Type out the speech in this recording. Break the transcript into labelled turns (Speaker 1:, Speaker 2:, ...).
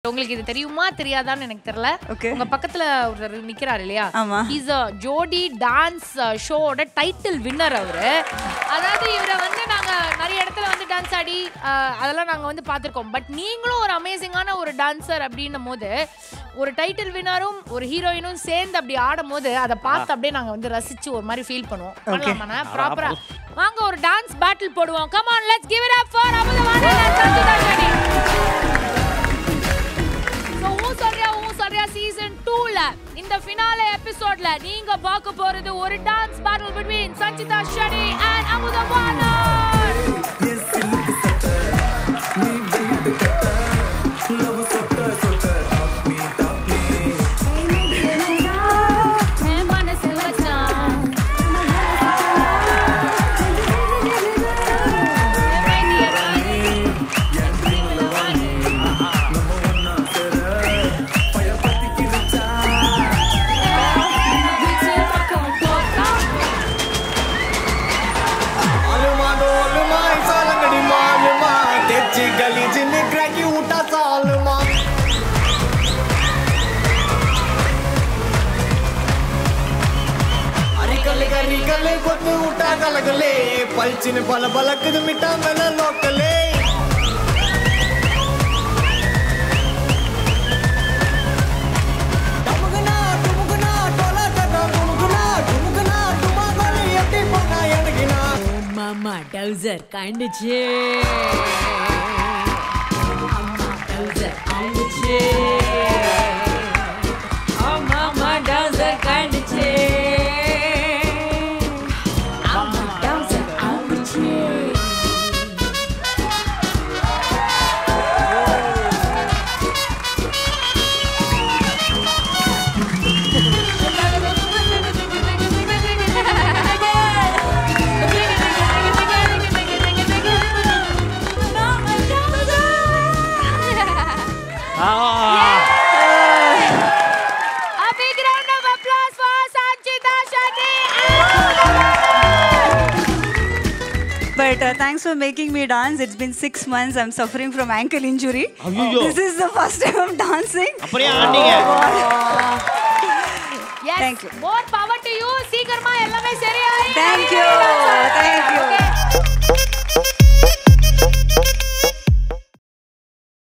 Speaker 1: உங்களுக்கு இது தெரியுமா தெரியாதான்னு எனக்கு தெரியல
Speaker 2: Okay.
Speaker 1: உங்க பக்கத்துல ஒருத்தர் நிக்கிறாரு இல்லையா
Speaker 2: ஆமா.
Speaker 1: இஸ் அ ஜோடி டான்ஸ் ஷோட டைட்டில் வின்னர் அவரு அதாவது இவரை வந்து நாங்க நிறைய இடத்துல வந்து டான்ஸ் ஆடி அஹ், அதெல்லாம் நாங்க வந்து பார்த்திருக்கோம் பட் நீங்களும் ஒரு அமேசிங்கான ஒரு டான்சர் அப்படின்னும் போது ஒரு டைட்டில் வின்னரும் ஒரு ஹீரோயினும் சேர்ந்து அப்படி ஆடும் போது அதை பார்த்து அப்படியே நாங்க வந்து ரசிச்சு ஒரு மாதிரி ஃபீல் பண்ணுவோம் பண்ணலாமா ப்ராப்பரா வாங்க ஒரு டான்ஸ் பேட்டில் போடுவோம் come on let's give it up for Amudhavani and Sanjitha Shetty So, ஊ சொல்றியா ஊ சொல்றியா சீசன் 2ல இந்த ஃபினாலே எபிசோட்ல நீங்க பார்க்க போறது ஒரு dance battle between Sanjitha Shetty and Amudhavani என் மனசு வச்சான்
Speaker 3: मालूमा डोलमा सालंगडी मालूमा त्याची गलीची निकराकी उठा चालमा అరికలే గరికలే కొద్ది ఉటా కలగలే పల్చిన బల బలకది మిఠా మెల లోకలే டமுகுனா, டுமுகுனா, டொலா டட்டா, டுமுகுனா, டுமுகுனா, டுமாங்கோலி எப்படி போனா எனக்குனா
Speaker 4: மாமா டவுசர் கண்டுச்சு அம்மா டவுசர் கண்டுச்சு மாமா டவுசர் கண்டுச்சு அம்மா டவுசர் கண்டுச்சு
Speaker 1: A big round of applause for Sanchita Shetty.
Speaker 2: But uh, thanks for making me dance. It's been six months. I'm suffering from ankle injury.
Speaker 5: ஐயையோ.
Speaker 2: This is the first time I'm dancing.
Speaker 5: அப்படியே ஆண்டீங்க
Speaker 1: Yes,
Speaker 2: Thank you.
Speaker 1: more